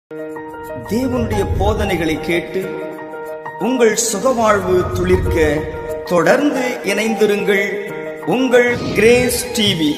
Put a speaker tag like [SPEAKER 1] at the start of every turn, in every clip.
[SPEAKER 1] தேவனுடைய போதனைகளை கேட்டு உங்கள் சுகவாழ்வு துளிர்க்க தொடர்ந்து இணைந்திருங்கள் உங்கள் கிரேஸ் டிவி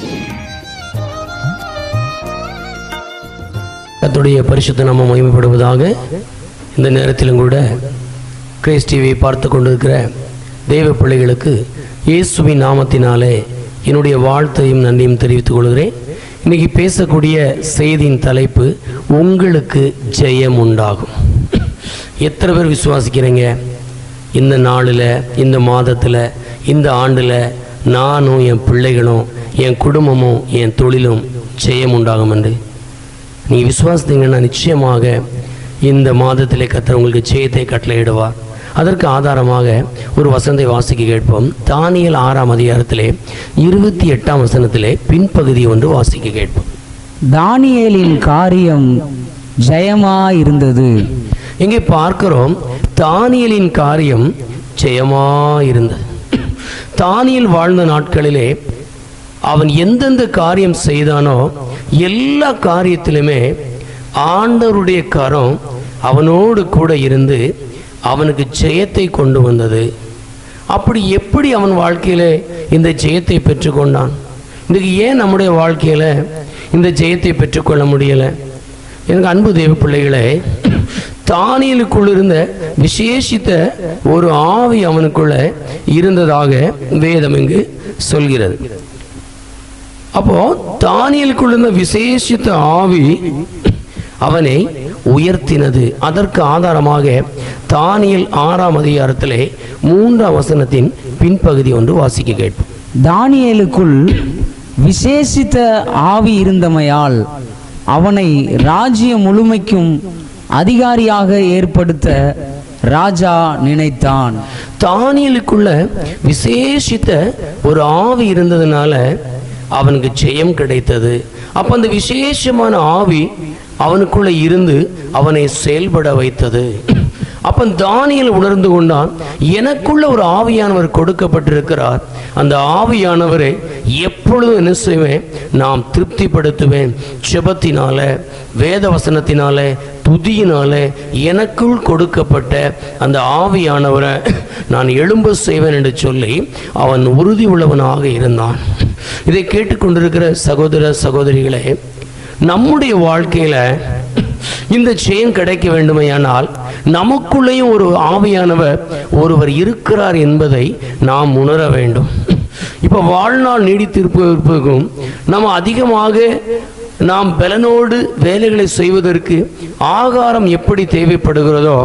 [SPEAKER 2] கர்த்தருடைய பரிசுத்த நாமம் மகிமைப்படுவதாக இந்த நேரத்திலும் கூட கிரேஸ் டிவியை பார்த்து கொண்டிருக்கிற தெய்வ பிள்ளைகளுக்கு இயேசுவின் நாமத்தினாலே என்னுடைய வாழ்த்தையும் நன்றியும் தெரிவித்துக் கொள்கிறேன் இன்னைக்கு பேசக்கூடிய செய்தியின் தலைப்பு உங்களுக்கு ஜெயம் உண்டாகும் எத்தனை பேர் விசுவாசிக்கிறீங்க இந்த நாளில் இந்த மாதத்தில் இந்த ஆண்டில் நானும் என் பிள்ளைகளும் என் குடும்பமும் என் தொழிலும் ஜெயம் உண்டாகும் என்று நீங்கள் விசுவாசித்தீங்கன்னா நிச்சயமாக இந்த மாதத்திலே கத்தர் உங்களுக்கு ஜெயத்தை கட்டளையிடுவார் அதற்கு ஆதாரமாக ஒரு வசந்தை வாசிக்க கேட்போம் தானியல் ஆறாம் அதிகாரத்திலே இருபத்தி எட்டாம் வசனத்திலே பின்பகுதி ஒன்று வாசிக்க கேட்போம்
[SPEAKER 3] தானியேலின் காரியம் ஜெயமாயிருந்தது
[SPEAKER 2] இங்கே பார்க்கிறோம் தானியலின் காரியம் ஜெயமாயிருந்தது தானியல் வாழ்ந்த நாட்களிலே அவன் எந்தெந்த காரியம் செய்தானோ எல்லா காரியத்திலுமே ஆண்டவருடைய கரம் அவனோடு கூட இருந்து அவனுக்கு ஜெயத்தை கொண்டு வந்தது அப்படி எப்படி அவன் வாழ்க்கையில இந்த ஜெயத்தை பெற்றுக்கொண்டான் இதுக்கு ஏன் நம்முடைய வாழ்க்கையில இந்த ஜெயத்தை பெற்றுக்கொள்ள முடியலை எனக்கு அன்பு தேவ பிள்ளைகளே தானியலுக்குள் இருந்த விசேஷித்த ஒரு ஆவி அவனுக்குள்ள இருந்ததாக வேதம் இங்கு சொல்கிறது அப்போ தானியலுக்குள் இருந்த விசேஷித்த ஆவி அவனை உயர்த்தினது அதற்கு ஆதாரமாக தானியல் ஆறாம் அதிகாரத்திலே மூன்றாம் வசனத்தின் பின்பகுதி ஒன்று வாசிக்க கேட்போம்
[SPEAKER 3] தானியேலுக்குள் விசேஷித்த ஆவி இருந்தமையால் அவனை ராஜ்யம் முழுமைக்கும் அதிகாரியாக ஏற்படுத்த ராஜா நினைத்தான்
[SPEAKER 2] தானியலுக்குள்ள விசேஷித்த ஒரு ஆவி இருந்ததுனால அவனுக்கு ஜெயம் கிடைத்தது அப்ப அந்த விசேஷமான ஆவி அவனுக்குள்ள இருந்து அவனை செயல்பட வைத்தது அப்ப தானியல் உணர்ந்து கொண்டான் எனக்குள்ள ஒரு ஆவியானவர் கொடுக்கப்பட்டிருக்கிறார் அந்த ஆவியானவரை எப்பொழுதும் என்ன செய்வேன் நாம் திருப்திப்படுத்துவேன் செபத்தினால வேத வசனத்தினால துதியினால எனக்குள் கொடுக்கப்பட்ட அந்த ஆவியானவரை நான் எழும்ப செய்வேன் என்று சொல்லி அவன் உறுதி உள்ளவனாக இருந்தான் இதை கேட்டுக்கொண்டிருக்கிற சகோதர சகோதரிகளே நம்முடைய வாழ்க்கையில இந்த ஜெயம் கிடைக்க வேண்டுமையானால் நமக்குள்ளேயும் ஒரு ஆவியானவர் ஒருவர் இருக்கிறார் என்பதை நாம் உணர வேண்டும் இப்ப வாழ்நாள் நீடித்திருப்பதற்கும் நம்ம அதிகமாக நாம் பலனோடு வேலைகளை செய்வதற்கு ஆகாரம் எப்படி தேவைப்படுகிறதோ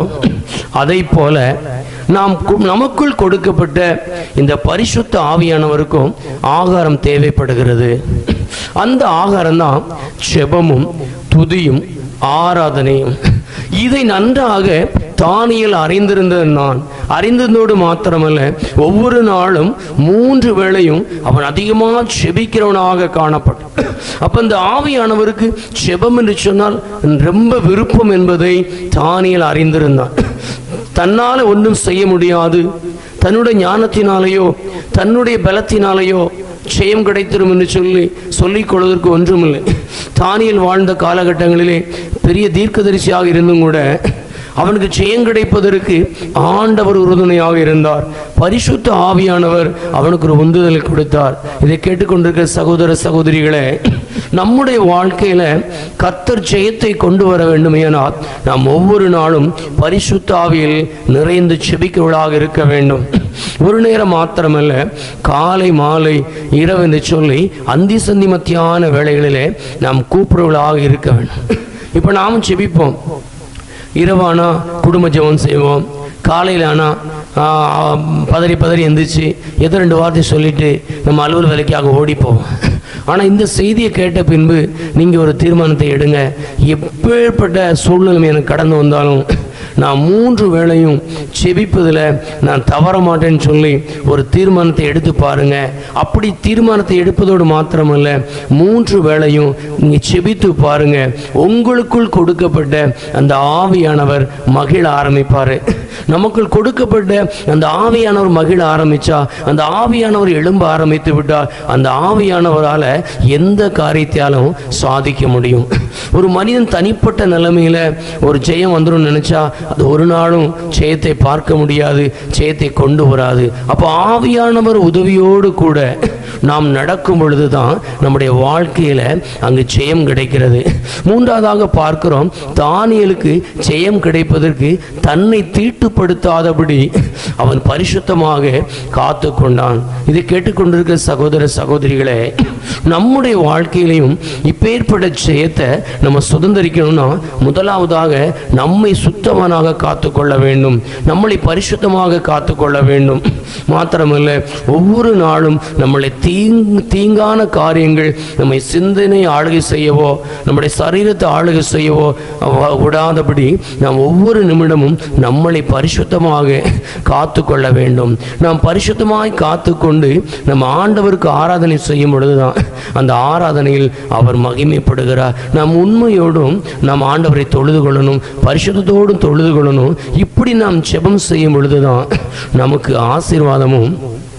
[SPEAKER 2] அதை போல நாம் கு- நமக்குள் கொடுக்கப்பட்ட இந்த பரிசுத்த ஆவியானவருக்கும் ஆகாரம் தேவைப்படுகிறது அந்த ஆகாரம் தான் செபமும் துதியும் ஆராதனையும் இதை நன்றாக தானியல் அறிந்திருந்த நான் அறிந்ததோடு மாத்திரமல்ல ஒவ்வொரு நாளும் மூன்று வேளையும் அவன் அதிகமாக செபிக்கிறவனாக காணப்பட்டான் அப்ப இந்த ஆவியானவருக்கு செபம் என்று சொன்னால் ரொம்ப விருப்பம் என்பதை தானியல் அறிந்திருந்தான் தன்னால ஒன்றும் செய்ய முடியாது தன்னுடைய ஞானத்தினாலேயோ தன்னுடைய பலத்தினாலேயோ ஜெயம் கிடைத்திரும் என்று சொல்லி சொல்லிக் கொள்வதற்கு ஒன்றுமில்லை தானியல் வாழ்ந்த காலகட்டங்களிலே பெரிய தீர்க்கதரிசியாக இருந்தும் கூட அவனுக்கு ஜெயம் கிடைப்பதற்கு ஆண்டவர் உறுதுணையாக இருந்தார் பரிசுத்த ஆவியானவர் அவனுக்கு ஒரு உந்துதலை கொடுத்தார் இதை கேட்டுக்கொண்டிருக்கிற சகோதர சகோதரிகளே நம்முடைய வாழ்க்கையில கத்தர் ஜெயத்தை கொண்டு வர வேண்டுமேனால் நாம் ஒவ்வொரு நாளும் பரிசுத்த ஆவியில் நிறைந்து செபிக்கிறவர்களாக இருக்க வேண்டும் ஒரு நேரம் மாத்திரமல்ல காலை மாலை இரவு என்று சொல்லி அந்தி சந்தி மத்தியான வேளைகளிலே நாம் கூப்பிடுவர்களாக இருக்க வேண்டும் இப்போ நாமும் செபிப்போம் இரவானா குடும்ப ஜெபம் செய்வோம் காலையில் ஆனால் பதறி பதறி எந்திரிச்சு எதோ ரெண்டு வார்த்தை சொல்லிட்டு நம்ம அலுவல் வேலைக்காக ஓடி போவோம் ஆனால் இந்த செய்தியை கேட்ட பின்பு நீங்கள் ஒரு தீர்மானத்தை எடுங்க எப்பேற்பட்ட சூழ்நிலை எனக்கு கடந்து வந்தாலும் நான் மூன்று வேளையும் செபிப்பதில் நான் தவற மாட்டேன்னு சொல்லி ஒரு தீர்மானத்தை எடுத்து பாருங்க அப்படி தீர்மானத்தை எடுப்பதோடு மாத்திரமல்ல மூன்று வேளையும் நீங்க செபித்து பாருங்க உங்களுக்குள் கொடுக்கப்பட்ட அந்த ஆவியானவர் மகிழ ஆரம்பிப்பாரு நமக்குள் கொடுக்கப்பட்ட அந்த ஆவியானவர் மகிழ ஆரம்பிச்சா அந்த ஆவியானவர் எழும்ப ஆரம்பித்து விட்டால் அந்த ஆவியானவரால எந்த காரியத்தாலும் சாதிக்க முடியும் ஒரு மனிதன் தனிப்பட்ட நிலைமையில ஒரு ஜெயம் வந்துடும் நினைச்சா அது ஒரு நாளும் ஜெயத்தை பார்க்க முடியாது ஜெயத்தை கொண்டு வராது அப்போ ஆவியானவர் உதவியோடு கூட நாம் நடக்கும் பொழுதுதான் நம்முடைய வாழ்க்கையில அங்கு ஜெயம் கிடைக்கிறது மூன்றாவதாக பார்க்கிறோம் தானியலுக்கு ஜெயம் கிடைப்பதற்கு தன்னை தீட்டுப்படுத்தாதபடி அவன் பரிசுத்தமாக காத்து கொண்டான் இதை கேட்டுக்கொண்டிருக்கிற சகோதர சகோதரிகளே நம்முடைய வாழ்க்கையிலையும் இப்பேற்பட்ட ஜெயத்தை நம்ம சுதந்திரிக்கணும்னா முதலாவதாக நம்மை சுத்தமானாக காத்துக்கொள்ள வேண்டும் நம்மளை பரிசுத்தமாக காத்துக்கொள்ள வேண்டும் மாத்திரமல்ல ஒவ்வொரு நாளும் நம்மளை தீங் தீங்கான காரியங்கள் நம்மை சிந்தனை ஆளுகை செய்யவோ நம்முடைய சரீரத்தை ஆளுகை செய்யவோ வ- விடாதபடி நாம் ஒவ்வொரு நிமிடமும் நம்மளை பரிசுத்தமாக காத்துக்கொள்ள வேண்டும் நாம் பரிசுத்தமாய் காத்துக்கொண்டு நம்ம ஆண்டவருக்கு ஆராதனை செய்யும் பொழுதுதான் அந்த ஆராதனையில் அவர் மகிமைப்படுகிறார் நாம் உண்மையோடும் நாம் ஆண்டவரை தொழுது கொள்ளணும் பரிசுத்தத்தோடும் தொழுது கொள்ளணும் இப்படி நாம் ஜெபம் செய்யும் பொழுதுதான் நமக்கு ஆசீர்வாதமும்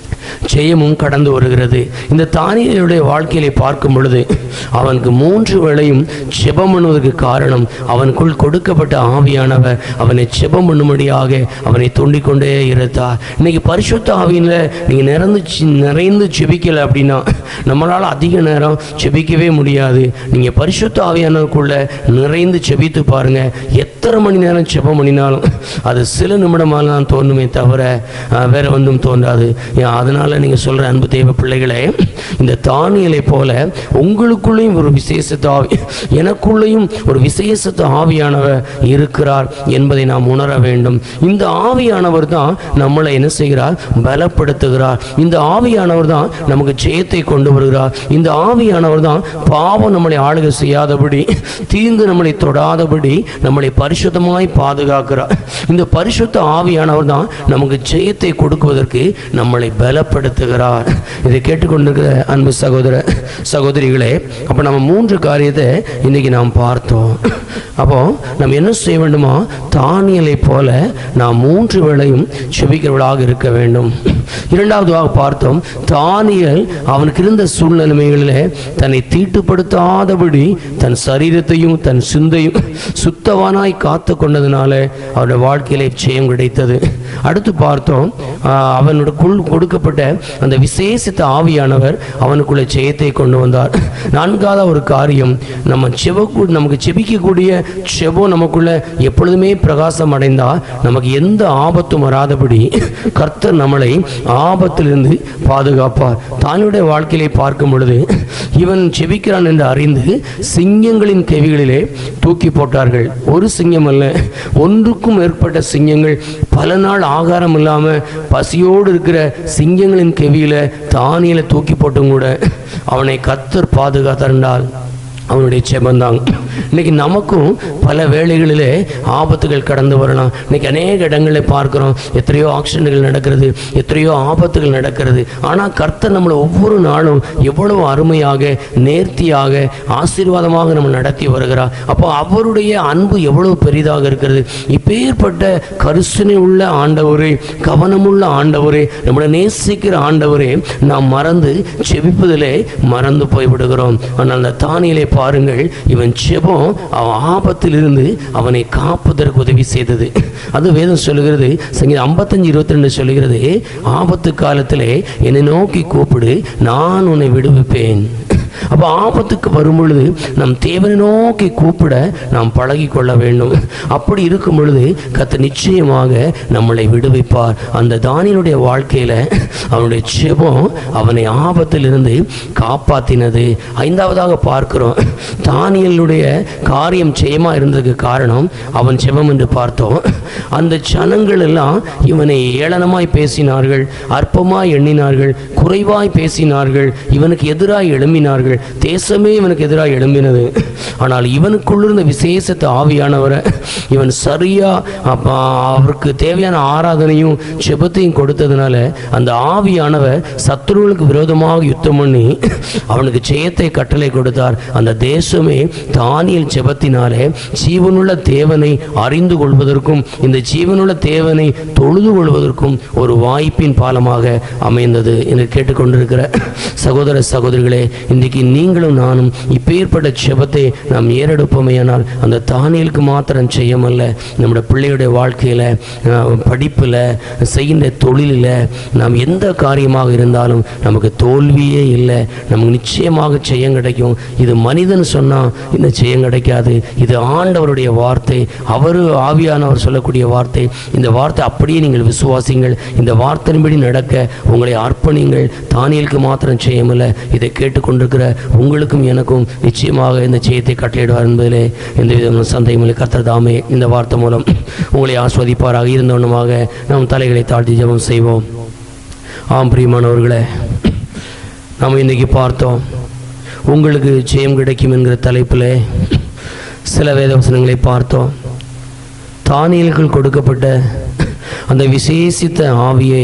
[SPEAKER 2] ஜெயமும் கடந்து வருகிறது இந்த தானியலுடைய வாழ்க்கையிலே பார்க்கும் பொழுது அவனுக்கு மூன்று வேளையும் ஜெபம் பண்ணுவதற்கு காரணம் அவனுக்குள் கொடுக்கப்பட்ட ஆவியானவர் அவனை ஜெபம் பண்ணும்படியாக அவனை தூண்டிக் கொண்டே இருந்தார் இன்னைக்கு பரிசுத்த ஆவியில் நீங்கள் நிறந்து சி- நிறைந்து ஜெபிக்கல அப்படின்னா நம்மளால் அதிக நேரம் ஜெபிக்கவே முடியாது நீங்கள் பரிசுத்த ஆவியானவருக்குள்ள நிறைந்து ஜெபித்து பாருங்க எத்தனை மணி நேரம் ஜெபம் பண்ணினாலும் அது சில நிமிடமாக தான் தோணுமே தவிர அஹ், வேற ஒன்றும் தோன்றாது ஏன் அதனால நீங்க சொல்ற அன்பு தெய்வ பிள்ளைகளே இந்த தானியலை போல உங்களுக்குள்ளேயும் ஒரு விசேஷத்த ஆவி எனக்குள்ளேயும் ஒரு விசேஷத்த ஆவியானவர் இருக்கிறார் என்பதை நாம் உணர வேண்டும் இந்த ஆவியானவர் தான் நம்மளை என்ன செய்கிறார் பலப்படுத்துகிறார் இந்த ஆவியானவர் தான் நமக்கு ஜெயத்தை கொண்டு வருகிறார் இந்த ஆவியானவர் தான் பாவம் நம்மளை ஆளுகை செய்யாதபடி தீங்கு நம்மளை தொடாதபடி நம்மளை பரிசுத்தமாய் பாதுகாக்கிறார் இந்த பரிசுத்த ஆவியானவர் தான் நமக்கு ஜெயத்தை கொடுக்குவதற்கு நம்மளை பலப்படுத்துகிறார் இதை கேட்டுக்கொண்டிருக்கிற அன்பு சகோதர சகோதரிகளே அப்போ நம்ம மூன்று காரியத்தை இன்னைக்கு நாம் பார்த்தோம் அப்போ நம்ம என்ன செய்ய வேண்டுமா தானியலை போல நாம் மூன்று வேளையும் செபிக்கிறவர்களாக இருக்க வேண்டும் இரண்டாவதாக பார்த்தோம் தானியல் அவனுக்கு இருந்த சூழ்நிலைமைகளில் தன்னை தீட்டுப்படுத்தாதபடி தன் சரீரத்தையும் தன் சிந்தையும் சுத்தவானாய் காத்து கொண்டதுனால அவருடைய வாழ்க்கையிலே ஜெயம் கிடைத்தது அடுத்து பார்த்தோம் ஆஹ், அவனுக்குள் கொடுக்கப்பட்ட அந்த விசேஷித்த ஆவியானவர் அவனுக்குள்ள ஜெயத்தை கொண்டு வந்தார் நான்காவது ஒரு காரியம் நம்ம செவக்கு நமக்கு செபிக்கக்கூடிய செபம் நமக்குள்ள எப்பொழுதுமே பிரகாசம் அடைந்தா நமக்கு எந்த ஆபத்தும் வராதபடி கர்த்தர் நம்மளை ஆபத்திலிருந்து பாதுகாப்பார் தானுடைய வாழ்க்கையிலே பார்க்கும் பொழுது இவன் செபிக்கிறான் என்று அறிந்து சிங்கங்களின் கெவிகளிலே தூக்கி போட்டார்கள் ஒரு சிங்கம் அல்ல ஒன்றுக்கும் மேற்பட்ட சிங்கங்கள் பல நாள் ஆகாரம் இல்லாம பசியோடு இருக்கிற சிங்கங்களின் கெவியில தானியில தூக்கி போட்டும் கூட அவனை கத்தர் பாதுகாத்தார் அவனுடைய செபந்தாங்க இன்னைக்கு நமக்கும் பல வேளைகளிலே ஆபத்துகள் கடந்து வரலாம் இன்னைக்கு அநேக இடங்களில் பார்க்கிறோம் எத்தனையோ ஆக்சிடென்ட்கள் நடக்கிறது எத்தனையோ ஆபத்துகள் நடக்கிறது ஆனால் கர்த்தர் நம்மளை ஒவ்வொரு நாளும் எவ்வளவு அருமையாக நேர்த்தியாக ஆசீர்வாதமாக நம்ம நடத்தி வருகிறார் அப்போ அவருடைய அன்பு எவ்வளவு பெரிதாக இருக்கிறது இப்பேற்பட்ட கரிசனை உள்ள ஆண்டவரே கவனமுள்ள ஆண்டவரே நம்மளை நேசிக்கிற ஆண்டவரே நாம் மறந்து செபிப்பதிலே மறந்து போய்விடுகிறோம் ஆனால் அந்த தானியிலே பாருங்கள் இவன் செபம் அவன் ஆபத்திலிருந்து அவனை காப்பதற்கு உதவி செய்தது அது வேதம் சொல்லுகிறது சங்கீதம் ஐம்பத்தஞ்சு இருபத்தி ரெண்டு சொல்லுகிறது ஆபத்து காலத்திலே என்னை நோக்கி கூப்பிடு நான் உன்னை விடுவிப்பேன் அப்போ ஆபத்துக்கு வரும் பொழுது நம் தேவனை நோக்கி கூப்பிட நாம் பழகி கொள்ள வேண்டும் அப்படி இருக்கும் பொழுது கத்த நிச்சயமாக நம்மளை விடுவிப்பார் அந்த தானியனுடைய வாழ்க்கையில அவனுடைய செபம் அவனை ஆபத்திலிருந்து காப்பாத்தினது ஐந்தாவதாக பார்க்கிறோம் தானியலுடைய காரியம் ஜெயமா இருந்ததுக்கு காரணம் அவன் செபம் என்று பார்த்தோம் அந்த ஜனங்கள் எல்லாம் இவனை ஏளனமாய் பேசினார்கள் அற்பமாய் எண்ணினார்கள் குறைவாய் பேசினார்கள் இவனுக்கு எதிராய் எழும்பினார்கள் எண்ணினார்கள் தேசமே இவனுக்கு எதிராக எழும்பினது ஆனால் இவனுக்குள்ள இருந்த விசேஷத்தை ஆவியானவரை இவன் சரியா அப்ப அவருக்கு தேவையான ஆராதனையும் செபத்தையும் கொடுத்ததுனால அந்த ஆவியானவர் சத்துருவுக்கு விரோதமாக யுத்தம் பண்ணி அவனுக்கு ஜெயத்தை கட்டளை கொடுத்தார் அந்த தேசமே தானியல் ஜெபத்தினாலே ஜீவனுள்ள தேவனை அறிந்து கொள்வதற்கும் இந்த ஜீவனுள்ள தேவனை தொழுது கொள்வதற்கும் ஒரு வாய்ப்பின் பாலமாக அமைந்தது என்று கேட்டுக்கொண்டிருக்கிற சகோதர சகோதரிகளே இன்றைக்கு நீங்களும் நானும் இப்பேற்பட்ட ஜெபத்தை நாம் ஏறெடுப்போமேயானால் அந்த தானியலுக்கு மாத்திரம் செய்யமல்ல நம்முடைய பிள்ளையுடைய வாழ்க்கையில் படிப்பில் செய்கின்ற தொழிலில் நாம் எந்த காரியமாக இருந்தாலும் நமக்கு தோல்வியே இல்லை நமக்கு நிச்சயமாக ஜெயம் கிடைக்கும் இது மனிதன் சொன்னால் இந்த ஜெயம் கிடைக்காது இது ஆண்டவருடைய வார்த்தை அவர் ஆவியானவர் சொல்லக்கூடிய வார்த்தை இந்த வார்த்தை அப்படியே நீங்கள் விசுவாசிங்கள் இந்த வார்த்தையின்படி நடக்க உங்களை அர்ப்பணிங்கள் தானியலுக்கு மாத்திரம் செய்யமில்லை இதை கேட்டுக்கொண்டிருக்கிற உங்களுக்கும் எனக்கும் நிச்சயமாக இந்த ஜெயத்தை கட்டளையிடுவார் என்பதிலே எந்த விதமான சந்தேகமில்லை கர்த்தர் தாமே இந்த வார்த்தை மூலம் உங்களை ஆஸ்வதிப்பாராக இருந்தவண்ணமாக நாம் தலைகளை தாழ்த்தி ஜெபம் செய்வோம் ஆம் பிரியமானவர்களே நாம் இன்றைக்கி பார்த்தோம் உங்களுக்கு ஜெயம் கிடைக்கும் என்கிற தலைப்பில் சில வேதவசனங்களை பார்த்தோம் தானியல்கள் கொடுக்கப்பட்ட அந்த விசேஷித்த ஆவியை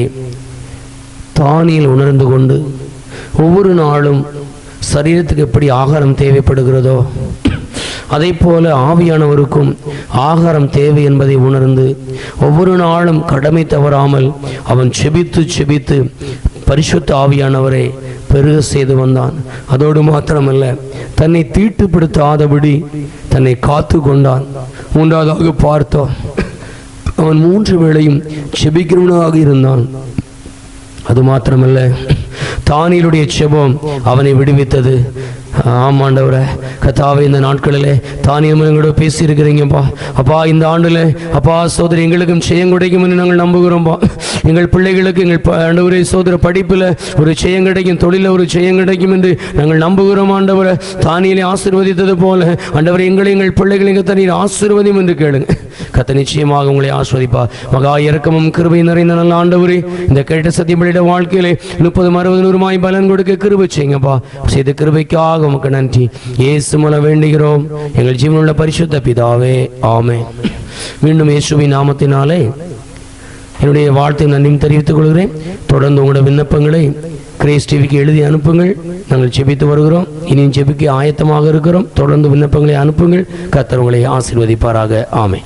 [SPEAKER 2] தானியல் உணர்ந்து கொண்டு ஒவ்வொரு நாளும் சரீரத்துக்கு எப்படி ஆகாரம் தேவைப்படுகிறதோ அதே போல ஆவியானவருக்கும் ஆகாரம் தேவை என்பதை உணர்ந்து ஒவ்வொரு நாளும் கடமை தவறாமல் அவன் செபித்து செபித்து பரிசுத்த ஆவியானவரை பெருக செய்து வந்தான் அதோடு மாத்திரமல்ல தன்னை தீட்டுப்படுத்தாதபடி தன்னை காத்து கொண்டான் மூன்றாவதாக பார்த்தோம் அவன் மூன்று வேளையும் செபிக்கிறவனாக இருந்தான் அது மாத்திரமல்ல தானியலுடைய செபம் அவனை விடுவித்தது ஆமாண்டவரே கத்தாவே இந்த நாட்களிலே தானியம் எங்களோட பேசி இருக்கிறீங்கப்பா அப்பா இந்த ஆண்டுல அப்பா சோதரி எங்களுக்கும் செய்யம் கிடைக்கும் என்று நாங்கள் நம்புகிறோம்ப்பா எங்கள் பிள்ளைகளுக்கு எங்கள் ப- ஆண்டவரே சோதர படிப்பில் ஒரு செய்யம் கிடைக்கும் தொழிலில் ஒரு செய்யம் கிடைக்கும் என்று நாங்கள் நம்புகிறோம் ஆண்டவரை தானியலை ஆசீர்வதித்தது போல ஆண்டவரை எங்களை எங்கள் பிள்ளைகளை தண்ணீர் ஆசீர்வதியும் என்று கேளுங்க கத்த நிச்சயமாக உங்களை ஆஸ்வதிப்பா மகா இறக்கமும் கிருபை நிறைந்த நல்ல ஆண்டவரே இந்த கேட்ட சத்தியப்படிட வாழ்க்கையிலே முப்பது அறுபது நூறுமாய் பலன் கொடுக்க கிருபை செய்யுங்கப்பா செய்த கிருபைக்காக உமக்கு நன்றி இயேசு மூலம் வேண்டுகிறோம் எங்கள் ஜீவனுள்ள பரிசுத்த பிதாவே ஆமே மீண்டும் இயேசுவின் நாமத்தினாலே என்னுடைய வாழ்த்தை நன்றியும் தெரிவித்துக் கொள்கிறேன் தொடர்ந்து உங்களோட விண்ணப்பங்களை கிரேஸ் டிவிக்கு எழுதி அனுப்புங்கள் நாங்கள் ஜெபித்து வருகிறோம் இனியும் ஜெபிக்க ஆயத்தமாக இருக்கிறோம் தொடர்ந்து விண்ணப்பங்களை அனுப்புங்கள் கர்த்தர் உங்களை ஆசீர்வதிப்பாராக ஆமே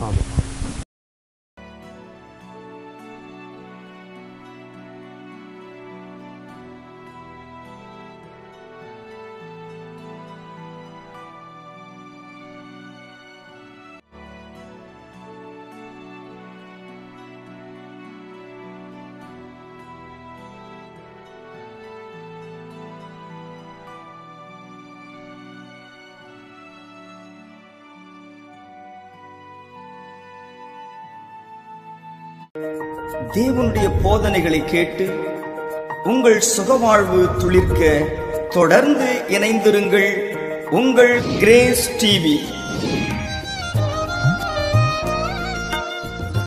[SPEAKER 1] தேவனுடைய போதனைகளை கேட்டு உங்கள் சுகவாழ்வு துளிர்க்க தொடர்ந்து இணைந்திருங்கள் உங்கள் கிரேஸ் டிவி